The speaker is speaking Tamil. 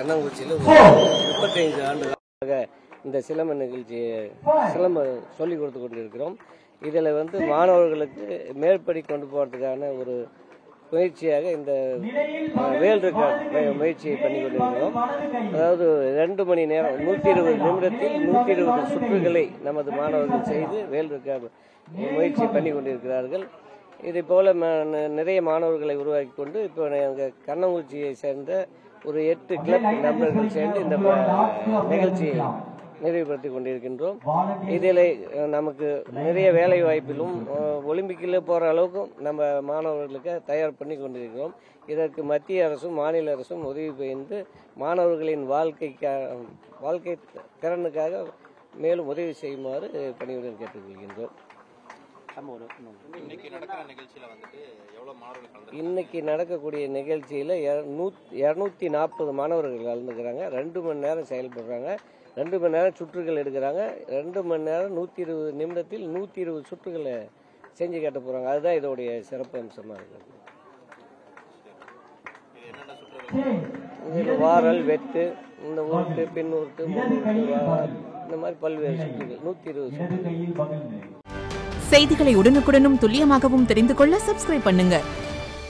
கண்ணங்குறிச்சியில் முப்பத்தைந்து ஆண்டுகளாக இந்த சிலம்ப நிகழ்ச்சியை சிலம்ப சொல்லிக் கொடுத்து கொண்டிருக்கிறோம் இதில் வந்து மாணவர்களுக்கு மேற்படி கொண்டு போகிறதுக்கான ஒரு முயற்சியாக இந்த அஹ், வேல் ரெக்கார்ட் மு- முயற்சியை பண்ணி கொண்டிருக்கிறோம் அதாவது ரெண்டு மணி நேரம் நூற்றி இருபது நிமிடத்தில் நூற்றி இருபது சுற்றுகளை நமது மாணவர்கள் செய்து வேல் ரெக்கார்டு முயற்சி பண்ணி கொண்டிருக்கிறார்கள் இதை போல ம- ந- நிறைய மாணவர்களை உருவாக்கி கொண்டு இப்போ எங்கள் கண்ணங்குறிச்சியை சேர்ந்த ஒரு எட்டு கிளப் நண்பர்கள் சேர்ந்து இந்த ப- நிகழ்ச்சியை நிறைவுபடுத்தி கொண்டிருக்கின்றோம் இதில் அஹ், நமக்கு நிறைய வேலை வாய்ப்பிலும் அஹ், ஒலிம்பிக்கில் போகிற அளவுக்கும் நம்ம மாணவர்களுக்கு தயார் பண்ணி கொண்டிருக்கிறோம் இதற்கு மத்திய அரசும் மாநில அரசும் உதவி புரிந்து மாணவர்களின் வாழ்க்கைக்கா வாழ்க்கை திறனுக்காக மேலும் உதவி செய்யுமாறு பணியுடன் கேட்டுக்கொள்கின்றோம் இன்னைக்கு நடக்கிற நிகழ்ச்சியில வந்துட்டு எவ்வளவு மாணவர்கள் கலந்து இன்னைக்கு நடக்கக்கூடிய நிகழ்ச்சியில் இரநூத்தி நாற்பது மாணவர்கள் கலந்துக்கிறாங்க ரெண்டு மணி நேரம் செயல்படுறாங்க ரெண்டு மணி நேரம் சுற்றுகள் எடுக்கிறாங்க ரெண்டு மணி நேரம் நூற்றி இருபது நிமிடத்தில் நூற்றி இருபது சுற்றுகளை செஞ்சு காட்ட போகிறாங்க அதுதான் இதோடைய சிறப்பு அம்சமாக இருக்குது இது என்னென்ன சுற்றுகள் இதில் வாரல் வெட்டு இந்த உருட்டு பின் உருட்டு முன் உருட்டு வா- இந்த மாதிரி பல்வேறு சுற்றுகள் நூற்றி இருபது சுற்றுகள் செய்திகளை உடனுக்குடனும் துல்லியமாகவும் தெரிந்து கொள்ள சப்ஸ்கிரைப் பண்ணுங்க